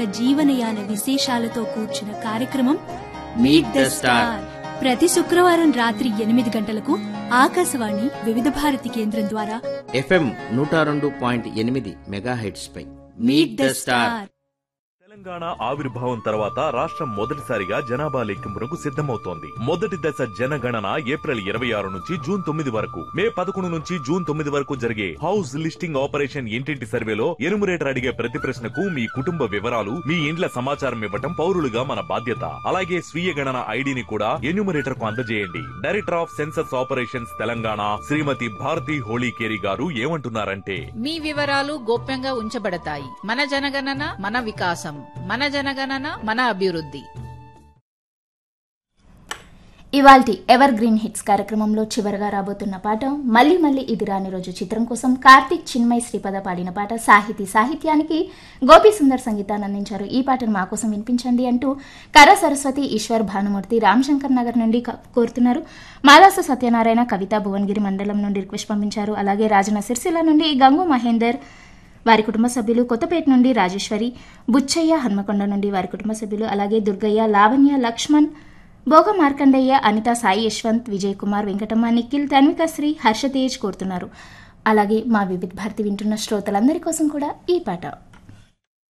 జీవనయాన విశేషాలతో కూర్చున్న కార్యక్రమం Meet the Star. ప్రతి శుక్రవారం రాత్రి ఎనిమిది గంటలకు ఆకాశవాణి వివిధ భారతి కేంద్రం ద్వారా ఎఫ్ఎం నూట రెండు పాయింట్ ఎనిమిది మెగాహెడ్స్ పై మీట్ ద స్టార్ తెలంగాణ ఆవిర్భావం తర్వాత రాష్ట్రం మొదటిసారిగా జనాభా లెక్కింపునకు సిద్ధమవుతోంది మొదటి దశ జనగణన ఏప్రిల్ ఇరవై ఆరు నుంచి జూన్ తొమ్మిది వరకు మే పదకొండు నుంచి జూన్ తొమ్మిది వరకు జరిగే హౌస్ లిస్టింగ్ ఆపరేషన్ ఇంటింటి సర్వేలో ఎనుమరేటర్ అడిగే ప్రతి ప్రశ్నకు మీ కుటుంబ వివరాలు మీ ఇండ్ల సమాచారం ఇవ్వటం పౌరులుగా మన బాధ్యత అలాగే స్వీయ గణన ఐడిని కూడా ఎన్యూమరేటర్ కు అందజేయండి director of census operations Telangana శ్రీమతి భారతి హోళీకేరి గారు ఏమంటున్నారంటే మీ వివరాలు గోప్యంగా ఉంచబడతాయి మన జనగణన మన వికాసం మన జనగణన మన అభివృద్ధి ఇవాల్టి ఎవర్ గ్రీన్ హిట్స్ కార్యక్రమంలో చివరగా రాబోతున్న పాట మళ్ళీ మళ్ళీ ఇది రాని రోజు చిత్రం కోసం కార్తిక్ చిన్మయ్ శ్రీపద పాడిన పాట సాహితీ సాహిత్యానికి గోపి సుందర్ సంగీతాన్ని అందించారు ఈ పాటను మా కోసం వినిపించండి అంటూ కర సరస్వతి ఈశ్వర్ భానుమూర్తి రామశంకర్ నగర్ నుండి క- కోరుతున్నారు మాలాస సత్యనారాయణ కవిత భువనగిరి మండలం నుండి రిక్వెస్ట్ పంపించారు అలాగే రాజన సిరిసిల్ల నుండి గంగు మహేందర్ వారి కుటుంబ సభ్యులు కొత్తపేట నుండి రాజేశ్వరి బుచ్చయ్య హన్మకొండ నుండి వారి కుటుంబ సభ్యులు అలాగే దుర్గయ్య లావణ్య లక్ష్మణ్ భోగ మార్కండయ్య అనిత సాయి యశ్వంత్ విజయ్ కుమార్ వెంకటమ్మ నిఖిల్ తన్వికశ్రీ హర్షతేజ్ కోరుతున్నారు అలాగే మా వివిధ భారతి వింటున్న శ్రోతలందరి కోసం కూడా ఈ పాట